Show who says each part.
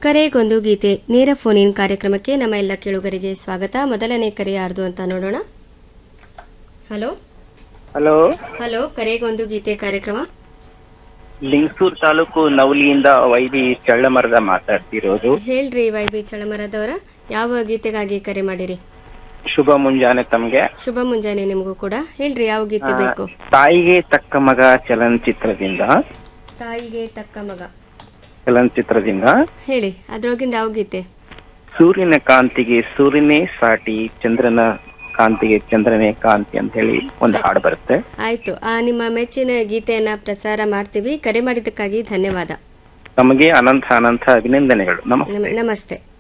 Speaker 1: ಕರೆಗೊಂದು ಗೀತೆ ನೇರ phone in ಕಾರ್ಯಕ್ರಮಕ್ಕೆ ನಮ್ಮ ಎಲ್ಲ ಕೇಳುಗರಿಗೆ ಸ್ವಾಗತ ಮೊದಲನೇ ಕರೆ ಯಾರ್ದು ಅಂತ ನೋಡೋಣ ಹಲೋ
Speaker 2: ಹಲೋ
Speaker 1: ಹಲೋ ಕರೆಗೊಂದು ಗೀತೆ ಕಾರ್ಯಕ್ರಮ
Speaker 2: ಲಿಂಗಸೂರ್ ತಾಲೂಕು ನವಲಿಯಿಂದ ವೈದಿ ಚಳ್ಳಮರದ ಮಾತಾಡ್ತಿರೋದು
Speaker 1: ಹೇಳ್ರಿ ವೈ ಬಿ ಚಳಮರದವರ ಯಾವ ಗೀತೆಗಾಗಿ ಕರೆ ಮಾಡಿರಿ
Speaker 2: ಶುಭ ಮುಂಜಾನೆ ತಮ್ಗೆ
Speaker 1: ಶುಭ ಮುಂಜಾನೆ ನಿಮಗೂ ಕೂಡ ಹೇಳ್ರಿ ಯಾವ ಗೀತೆ ಬೇಕು
Speaker 2: ತಾಯಿಗೆ ತಕ್ಕ ಮಗ ಚಲನಚಿತ್ರದಿಂದ
Speaker 1: ತಾಯಿಗೆ ತಕ್ಕ ಮಗ
Speaker 2: ಚಲನಚಿತ್ರದಿಂದ
Speaker 1: ಹೇಳಿ ಅದ್ರೊಳಗಿಂದ ಯಾವ ಗೀತೆ
Speaker 2: ಸೂರ್ಯನ ಕಾಂತಿಗೆ ಸೂರ್ಯನೇ ಸಾಟಿ ಚಂದ್ರನ ಕಾಂತಿಗೆ ಚಂದ್ರನೇ ಕಾಂತಿ ಅಂತ ಹೇಳಿ ಒಂದು ಹಾಡು ಬರುತ್ತೆ
Speaker 1: ಆಯ್ತು ಆ ನಿಮ್ಮ ಮೆಚ್ಚಿನ ಗೀತೆಯನ್ನ ಪ್ರಸಾರ ಮಾಡ್ತೀವಿ ಕರೆ ಮಾಡಿದ್ದಕ್ಕಾಗಿ ಧನ್ಯವಾದ
Speaker 2: ತಮಗೆ ಅನಂತ ಅನಂತ ಅಭಿನಂದನೆಗಳು ನಮಸ್ತೆ
Speaker 1: ನಮ- ನಮಸ್ತೆ